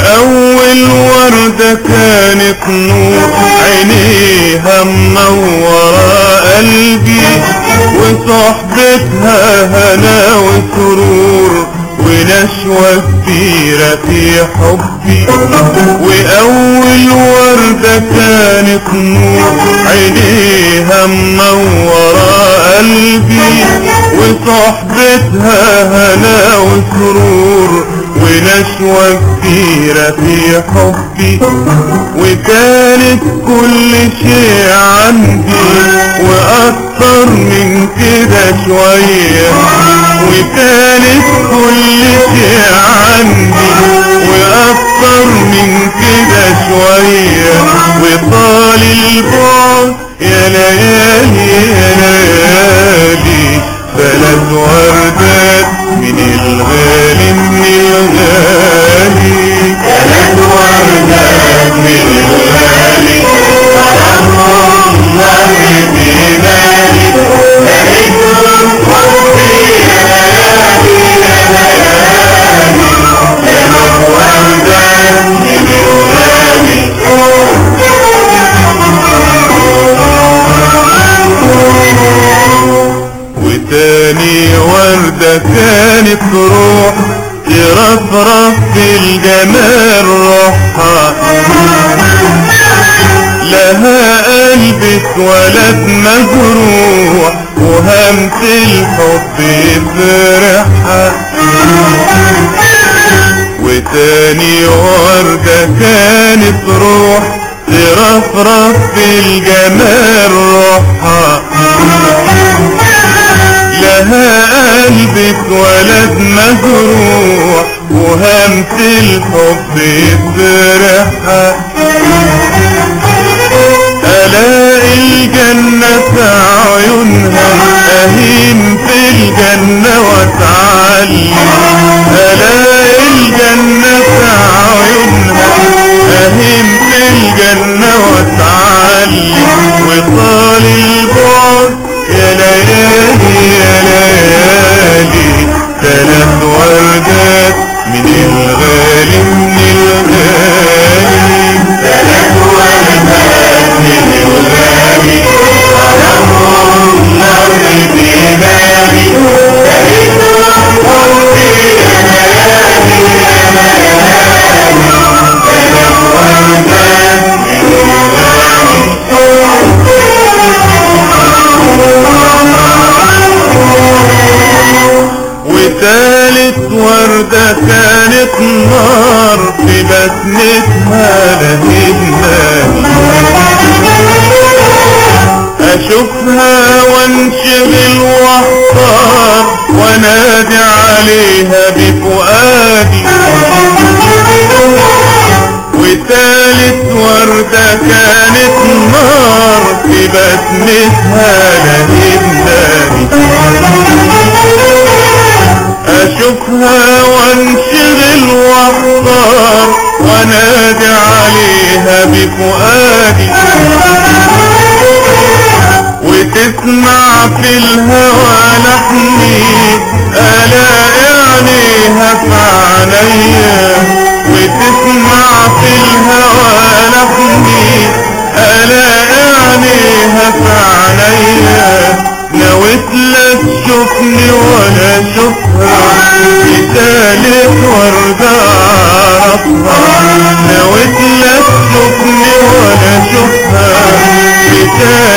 وأول وردة كانت نور عينيها منورة قلبي وصحبتها هنا وسرور ونشوة كبيرة في حبي وأول وردة كانت نور عينيها منورة قلبي وصحبتها هنا وسرور ونشوة كبيرة في حبي وكانت كل شيء عندي وأكتر من كده شوية وكانت كل شيء عندي وأكتر من كده شوية وطال البعد يا ليالي يا ليالي ثلاث وردات من الغالي من الغالي ثلاث وردات من الغالي طلبهم الله بمالي لقيتهم حبي يا ليالي يا ليالي ثلاث وردات من الغالي وتاني وردة كانت تروح ترفرف في الجمال روحها لها قلب اتولد مجروح وهمت الحب يفرحها وتاني وردة كانت روح ترفرف في الجمال روحها لها قلب اتولد مجروح وهمت الحب يفرحها ألاقي الجنة في عيونها أهيم في الجنة وأتعلم ألاقي الجنة في عيونها أهيم في الجنة وأتعلم وطال البعد يا ليالي يا ليالي ثلاث وردات من الغالي من الغالي ثلاث وردات من الغالي طلبهم الله بمالي لقيتهم حبي يا ليالي يا ليالي ثلاث وردات من وتالت وردة كانت نار في بسمتها لهمناني أشوفها وانشغل واحتار وانادي عليها بفؤادي وتالت وردة كانت نار في بسمتها لهمناني أشوفها وانشغل واحضر وانادي عليها بفؤادي وتسمع في الهوى لحني ألاقي عينيها في عينيا وتسمع في الهوى لحني ألاقي عينيها في عينيا نويت لا تشوفني ولا اشوفها بتالت وردة اعرفها نويت لا تشوفني ولا اشوفها بتالت